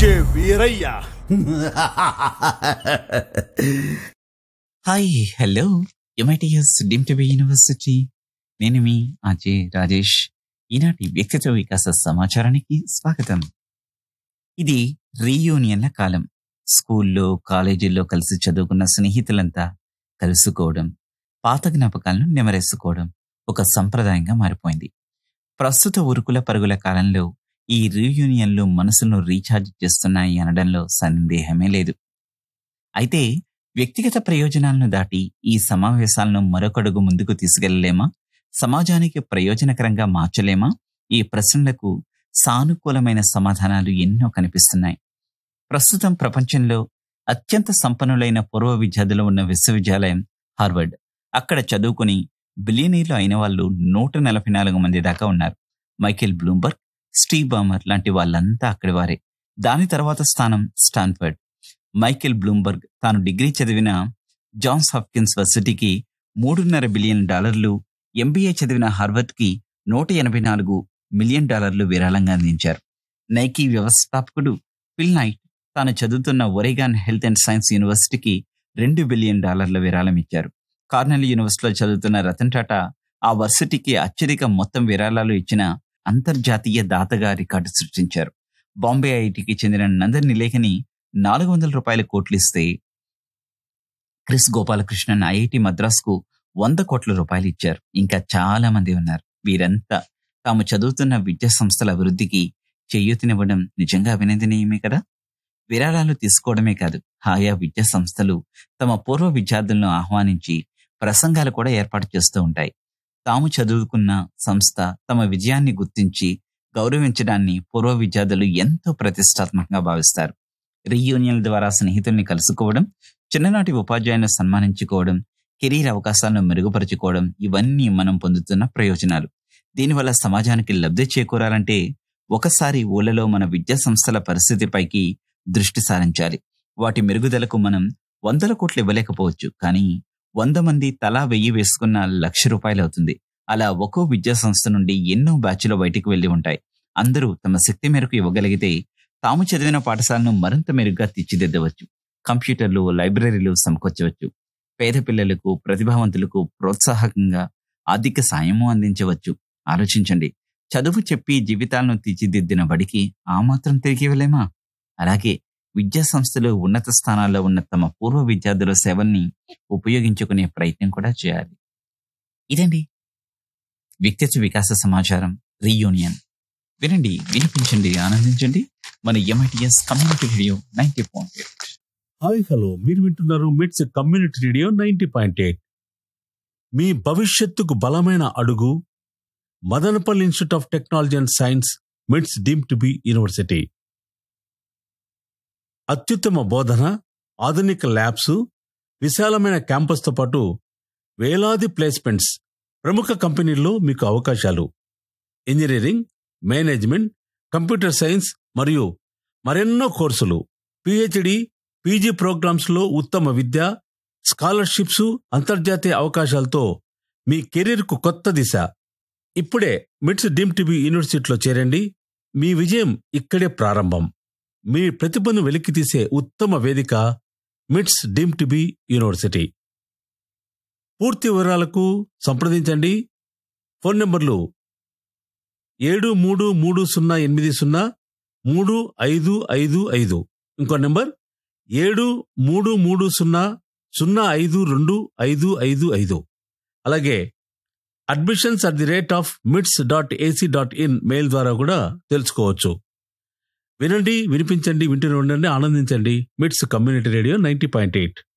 J Veerayya hi hello MITS deemed to be university నేను మీ అజయ్ రాజేష్ ఈనాటి వ్యక్తిత్వ వికాస సమాచారానికి స్వాగతం ఇది రీయూనియన్ల కాలం స్కూల్లో కాలేజీల్లో కలిసి చదువుకున్న స్నేహితులంతా కలుసుకోవడం పాత జ్ఞాపకాలను నెమరేసుకోవడం ఒక సంప్రదాయంగా మారిపోయింది ప్రస్తుత ఉరుకుల పరుగుల కాలంలో ఈ రీయూనియన్లు మనసును రీఛార్జ్ చేస్తున్నాయి అనడంలో సందేహమే లేదు అయితే వ్యక్తిగత ప్రయోజనాలను దాటి ఈ సమావేశాలను మరొకడుగు ముందుకు తీసుకెళ్లలేమా సమాజానికి ప్రయోజనకరంగా మార్చలేమా ఈ ప్రశ్నలకు సానుకూలమైన సమాధానాలు ఎన్నో కనిపిస్తున్నాయి ప్రస్తుతం ప్రపంచంలో అత్యంత సంపన్నులైన పూర్వ విద్యార్థులు ఉన్న విశ్వవిద్యాలయం హార్వర్డ్ అక్కడ చదువుకుని బిలియనీర్లు అయిన వాళ్ళు నూట నలభై నాలుగు మంది దాకా ఉన్నారు మైకేల్ బ్లూంబర్గ్ స్టీవ్ బామర్ లాంటి వాళ్ళంతా అక్కడి వారే దాని తర్వాత స్థానం స్టాన్ఫర్డ్ మైకేల్ బ్లూంబర్గ్ తాను డిగ్రీ చదివిన జాన్స్ హాప్కిన్స్ వర్సిటీకి మూడున్నర బిలియన్ డాలర్లు ఎంబీఏ చదివిన హార్వర్డ్కి నూట ఎనభై నాలుగు మిలియన్ డాలర్లు విరాళంగా అందించారు నైకీ వ్యవస్థాపకుడు ఫిల్ నైట్ తాను చదువుతున్న ఒరేగాన్ హెల్త్ అండ్ సైన్స్ యూనివర్సిటీకి రెండు బిలియన్ డాలర్ల విరాళం ఇచ్చారు కార్నెల్ యూనివర్సిటీలో చదువుతున్న రతన్ టాటా ఆ వర్సిటీకి అత్యధిక మొత్తం విరాళాలు ఇచ్చిన అంతర్జాతీయ దాతగా రికార్డు సృష్టించారు బాంబే ఐఐటికి చెందిన నందన్ నిలేఖని నాలుగు వందల రూపాయల కోట్లు ఇస్తే క్రిస్ గోపాలకృష్ణన్ ఐఐటి మద్రాస్కు వంద కోట్ల రూపాయలు ఇచ్చారు ఇంకా చాలా మంది ఉన్నారు వీరంతా తాము చదువుతున్న విద్యా సంస్థల అభివృద్ధికి చేయూతనివ్వడం నిజంగా అభినందనీయమే కదా విరాళాలు తీసుకోవడమే కాదు ఆయా విద్యా సంస్థలు తమ పూర్వ విద్యార్థులను ఆహ్వానించి ప్రసంగాలు కూడా ఏర్పాటు చేస్తూ ఉంటాయి తాము చదువుకున్న సంస్థ తమ విజయాన్ని గుర్తించి గౌరవించడాన్ని పూర్వ విద్యార్థులు ఎంతో ప్రతిష్టాత్మకంగా భావిస్తారు రీయూనియన్ ద్వారా స్నేహితుల్ని కలుసుకోవడం చిన్ననాటి ఉపాధ్యాయులను సన్మానించుకోవడం కెరీర్ అవకాశాలను మెరుగుపరుచుకోవడం ఇవన్నీ మనం పొందుతున్న ప్రయోజనాలు దీనివల్ల సమాజానికి లబ్ధి చేకూరాలంటే ఒకసారి ఊళ్ళలో మన విద్యా సంస్థల పరిస్థితిపైకి దృష్టి సారించాలి వాటి మెరుగుదలకు మనం వందల కోట్లు ఇవ్వలేకపోవచ్చు కానీ వంద మంది తలా వెయ్యి వేసుకున్న లక్ష రూపాయలు అవుతుంది అలా ఒక్కో విద్యా సంస్థ నుండి ఎన్నో బ్యాచ్లు బయటికి వెళ్లి ఉంటాయి అందరూ తమ శక్తి మేరకు ఇవ్వగలిగితే తాము చదివిన పాఠశాలను మరింత మెరుగ్గా తీర్చిదిద్దవచ్చు కంప్యూటర్లు లైబ్రరీలు సమకూర్చవచ్చు పేద పిల్లలకు ప్రతిభావంతులకు ప్రోత్సాహకంగా ఆర్థిక సాయము అందించవచ్చు ఆలోచించండి చదువు చెప్పి జీవితాలను తీర్చిదిద్దిన బడికి ఆ మాత్రం తిరిగి వెళ్ళేమా అలాగే విద్యా సంస్థలు ఉన్నత స్థానాల్లో ఉన్న తమ పూర్వ విద్యార్థుల సేవల్ని ఉపయోగించుకునే ప్రయత్నం కూడా చేయాలి ఇదండి వ్యక్తిత్వ వికాస సమాచారం రీయూనియన్ వినండి వినిపించండి ఆనందించండి మన MITS community radio ninety point hi hello మీరు వింటున్నారు MITS community radio ninety point eight మీ భవిష్యత్తుకు బలమైన అడుగు Madanapalle institute of technology and science MITS deemed to be university అత్యుత్తమ బోధన ఆధునిక ల్యాబ్స్ విశాలమైన క్యాంపస్తో పాటు వేలాది ప్లేస్మెంట్స్ ప్రముఖ కంపెనీల్లో మీకు అవకాశాలు ఇంజనీరింగ్ మేనేజ్మెంట్ కంప్యూటర్ సైన్స్ మరియు మరెన్నో కోర్సులు పిహెచ్డి పీజీ ప్రోగ్రామ్స్ లో ఉత్తమ విద్య స్కాలర్షిప్స్ అంతర్జాతీయ అవకాశాలతో మీ కెరీర్కు కొత్త దిశ ఇప్పుడే మిట్స్ డీమ్ టీవీ యూనివర్సిటీలో చేరండి మీ విజయం ఇక్కడే ప్రారంభం మీ ప్రతిభను వెలికితీసే ఉత్తమ వేదిక మిట్స్ డీమ్ టీవీ యూనివర్సిటీ పూర్తి వివరాలకు సంప్రదించండి ఫోన్ నంబర్లు ఏడు మూడు మూడు సున్నా ఎనిమిది సున్నా మూడు ఐదు ఐదు ఐదు ఇంకో నెంబర్ ఏడు మూడు మూడు సున్నా సున్నా ఐదు రెండు ఐదు ఐదు ఐదు అలాగే admissions at the rate of MITS dot AC dot in mail ద్వారా కూడా తెలుసుకోవచ్చు వినండి వినిపించండి వింటూనే ఉండండి ఆనందించండి MITS community radio ninety point eight